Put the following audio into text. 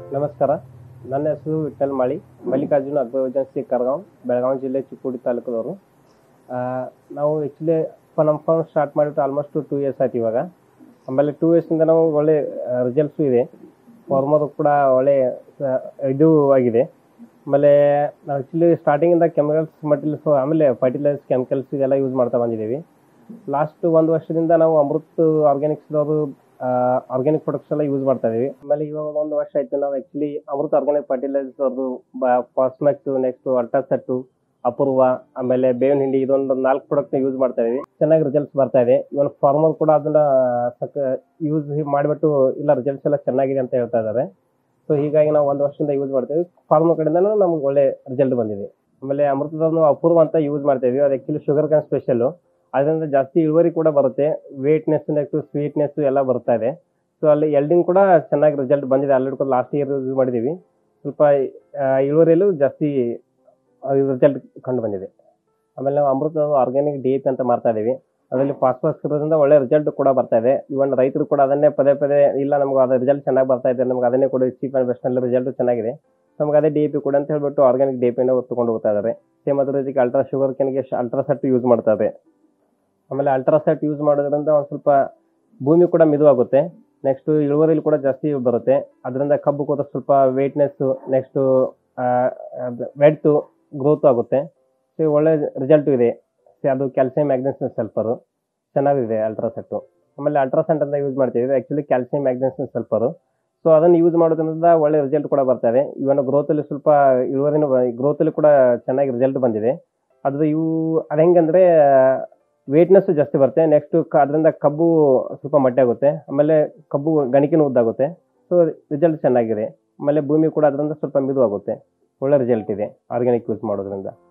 ನಮಸ್ಕಾರ ನನ್ನ ಹೆಸರು ವಿಠಲ್ ಮಾಳಿ ಮಲ್ಲಿಕಾರ್ಜುನ ಅಗ್ರೋ ಏಜೆನ್ಸಿ ಕರಗಾಂವ್ ಬೆಳಗಾವಿ ಜಿಲ್ಲೆ ಚಿಕ್ಕೋಡಿ ತಾಲೂಕದವರು ಆ, ನಾವು ಆ್ಯಕ್ಚುಲಿ ನಮ್ಮ ಫಾರ್ಮ್ ಸ್ಟಾರ್ಟ್ ಮಾಡಿಬಿಟ್ಟು ಆಲ್ಮೋಸ್ಟ್ ಟೂ ಇಯರ್ಸ್ ಆಯ್ತು ಇವಾಗ ಆಮೇಲೆ ಟೂ ಇಯರ್ಸಿಂದ ನಾವು ಒಳ್ಳೆ ರಿಸಲ್ಟ್ಸು ಇದೆ ಫಾರ್ಮರ್ ಕೂಡ ಒಳ್ಳೆ ಆ, ಇದು ಆಗಿದೆ ಆಮೇಲೆ ನಾವು ಆ್ಯಕ್ಚುಲಿ ಸ್ಟಾರ್ಟಿಂಗಿಂದ ಕೆಮಿಕಲ್ಸ್ ಮಟೀರಿಯಲ್ಸ್ ಆಮೇಲೆ ಫರ್ಟಿಲೈಸರ್ಸ್ ಕೆಮಿಕಲ್ಸ್ ಇದೆಲ್ಲ ಯೂಸ್ ಮಾಡ್ತಾ ಬಂದಿದ್ದೀವಿ ಲಾಸ್ಟ್ ಒಂದು ವರ್ಷದಿಂದ ನಾವು ಅಮೃತ್ ಆರ್ಗ್ಯಾನಿಕ್ಸ್ದವರು ಆರ್ಗ್ಯಾನಿಕ್ ಪ್ರಾಡಕ್ಟ್ಸ್ ಎಲ್ಲ ಯೂಸ್ ಮಾಡ್ತಾ ಇದೀವಿ ಆಮೇಲೆ ಇವಾಗ ಒಂದು ವರ್ಷ ಆಯ್ತು ನಾವು ಆಕ್ಚುಲಿ ಅಮೃತ್ ಆರ್ಗ್ಯಾನಿಕ್ ಫರ್ಟಿಲೈಸರ್ಸ್ ಅವ್ರದ್ದು ಫಾಸ್ಮ್ಯಾಕ್ಸ್ ನೆಕ್ಸ್ಟ್ ಅಲ್ಟ್ರಾಸೆಟ್ಟು ಅಪೂರ್ವ ಆಮೇಲೆ ಬೇವಿನ ಹಿಂಡಿ ಇದೊಂದು ನಾಲ್ಕು ಪ್ರಾಡಕ್ಟ್ ಯೂಸ್ ಮಾಡ್ತಾ ಇದೀವಿ ಚೆನ್ನಾಗಿ ರಿಸಲ್ಟ್ಸ್ ಬರ್ತಾ ಇದೆ ಇವನ್ ಫಾರ್ಮರ್ ಕೂಡ ಅದನ್ನ ಯೂಸ್ ಮಾಡಿಬಿಟ್ಟು ಇಲ್ಲ ರಿಸಲ್ಟ್ಸ್ ಎಲ್ಲ ಚೆನ್ನಾಗಿದೆ ಅಂತ ಹೇಳ್ತಾ ಇದ್ದಾರೆ ಸೊ ಹೀಗಾಗಿ ನಾವು ಒಂದು ವರ್ಷದಿಂದ ಯೂಸ್ ಮಾಡ್ತೀವಿ ಫಾರ್ಮರ್ ಕಡೆಯಿಂದನೂ ನಮ್ಗೆ ಒಳ್ಳೆ ರಿಸಲ್ಟ್ ಬಂದಿದೆ ಆಮೇಲೆ ಅಮೃತದನ್ನು ಅಪೂರ್ವ ಅಂತ ಯೂಸ್ ಮಾಡ್ತಾ ಇದೀವಿ ಅದು ಆಕ್ಚುಲಿ ಶುಗರ್ ಕ್ಯಾನ್ ಸ್ಪೆಷಲ್ಲು ಅದರಿಂದ ಜಾಸ್ತಿ ಇಳುವರಿ ಕೂಡ ಬರುತ್ತೆ ವೇಟ್ನೆಸ್ ನೆಕ್ಸ್ಟ್ ಸ್ವೀಟ್ನೆಸ್ ಎಲ್ಲ ಬರ್ತಾ ಇದೆ ಸೊ ಅಲ್ಲಿ ಎಲ್ಡಿಂಗ್ ಕೂಡ ಚೆನ್ನಾಗಿ ರಿಸಲ್ಟ್ ಬಂದಿದೆ ಆಲ್ರೆಡಿ ಕೂಡ ಲಾಸ್ಟ್ ಇಯರ್ ಯೂಸ್ ಮಾಡಿದ್ದೀವಿ ಸ್ವಲ್ಪ ಆ, ಇಳುವರಿಯಲ್ಲೂ ಜಾಸ್ತಿ ರಿಸಲ್ಟ್ ಕಂಡು ಬಂದಿದೆ ಆಮೇಲೆ ನಾವು Amrita organic D A P ಅಂತ ಮಾಡ್ತಾ ಇದೀವಿ ಅದರಲ್ಲಿ ಫಾಸ್ಫರಸ್ ಇರೋದ್ರಿಂದ ಒಳ್ಳೆ ರಿಸಲ್ಟ್ ಕೂಡ ಬರ್ತಾ ಇದೆ ಇವನ್ ರೈತರು ಕೂಡ ಅದನ್ನೇ ಪದೇ ಪದೇ ಇಲ್ಲ ನಮ್ಗೆ ಅದು ರಿಸಲ್ಟ್ ಚೆನ್ನಾಗಿ ಬರ್ತಾ ಇದೆ ನಮ್ಗೆ ಅದನ್ನೇ ಕೊಡಿ ಚೀಪ್ ಆ್ಯಂಡ್ ಬೆಸ್ಟ್ನಲ್ಲಿ ರಿಸಲ್ಟ್ ಚೆನ್ನಾಗಿದೆ ನಮ್ಗೆ ಅದೇ ಡಿ ಎ ಪಿ ಕೂಡ ಅಂತ ಹೇಳ್ಬಿಟ್ಟು ಆರ್ಗ್ಯಾನಿಕ್ ಡಿ ಎ ಪಿನ ತಗೊಂಡು ಹೋಗ್ತಾ ಇದ್ದಾರೆ ಸೇಮ್ ಅದ್ರ ರೀತಿ ಅಲ್ಟ್ರಾ ಶುಗರ್ ಕೆನ್ಗೆ ಅಲ್ಟ್ರಾಸೆಟ್ ಯೂಸ್ ಮಾಡ್ತಾರೆ ಆಮೇಲೆ ಅಲ್ಟ್ರಾಸೆಟ್ ಯೂಸ್ ಮಾಡೋದ್ರಿಂದ ಒಂದು ಸ್ವಲ್ಪ ಭೂಮಿ ಕೂಡ ಮಿದುವಾಗುತ್ತೆ ನೆಕ್ಸ್ಟ್ ಇಳುವರಿಲಿ ಕೂಡ ಜಾಸ್ತಿ ಬರುತ್ತೆ ಅದರಿಂದ ಕಬ್ಬು ಕೂಡ ಸ್ವಲ್ಪ ವೆಯ್ಟ್ನೆಸ್ ನೆಕ್ಸ್ಟ್ ವೆಡ್ತು ಗ್ರೋತ್ ಆಗುತ್ತೆ ಸೊ ಒಳ್ಳೆ ರಿಸಲ್ಟ್ ಇದೆ ಸೊ ಅದು ಕ್ಯಾಲ್ಸಿಯಂ ಮ್ಯಾಗ್ನೆಸಿಯಂ ಸಲ್ಫರು ಚೆನ್ನಾಗಿದೆ ಅಲ್ಟ್ರಾಸೆಟ್ಟು ಆಮೇಲೆ ಅಲ್ಟ್ರಾಸೆಂಟ್ ಅಂತ ಯೂಸ್ ಮಾಡ್ತೀವಿ actually calcium magnesium sulphur so ಅದನ್ನು ಯೂಸ್ ಮಾಡೋದ್ರಿಂದ ಒಳ್ಳೆ ರಿಸಲ್ಟ್ ಕೂಡ ಬರ್ತಾ ಇದೆ ಇವನ್ ಗ್ರೋತಲ್ಲಿ ಸ್ವಲ್ಪ ಇಳುವರಿನೂ ಗ್ರೋತಲ್ಲಿ ಕೂಡ ಚೆನ್ನಾಗಿ ರಿಸಲ್ಟ್ ಬಂದಿದೆ ಅದು ಇವು ಅದು ಹೆಂಗಂದ್ರೆ ವೇಟ್ನೆಸ್ ಜಾಸ್ತಿ ಬರುತ್ತೆ ನೆಕ್ಸ್ಟ್ ಅದರಿಂದ ಕಬ್ಬು ಸ್ವಲ್ಪ ಮಟ್ಟೆ ಆಗುತ್ತೆ ಆಮೇಲೆ ಕಬ್ಬು ಗಣಿಕೆನೂ ಉದ್ದಾಗುತ್ತೆ ಸೊ ರಿಸಲ್ಟ್ ಚೆನ್ನಾಗಿದೆ ಆಮೇಲೆ ಭೂಮಿ ಕೂಡ ಅದರಿಂದ ಸ್ವಲ್ಪ ಮಿದು ಆಗುತ್ತೆ ಒಳ್ಳೆ ರಿಸಲ್ಟ್ ಇದೆ ಆರ್ಗ್ಯಾನಿಕ್ ಯೂಸ್ ಮಾಡೋದ್ರಿಂದ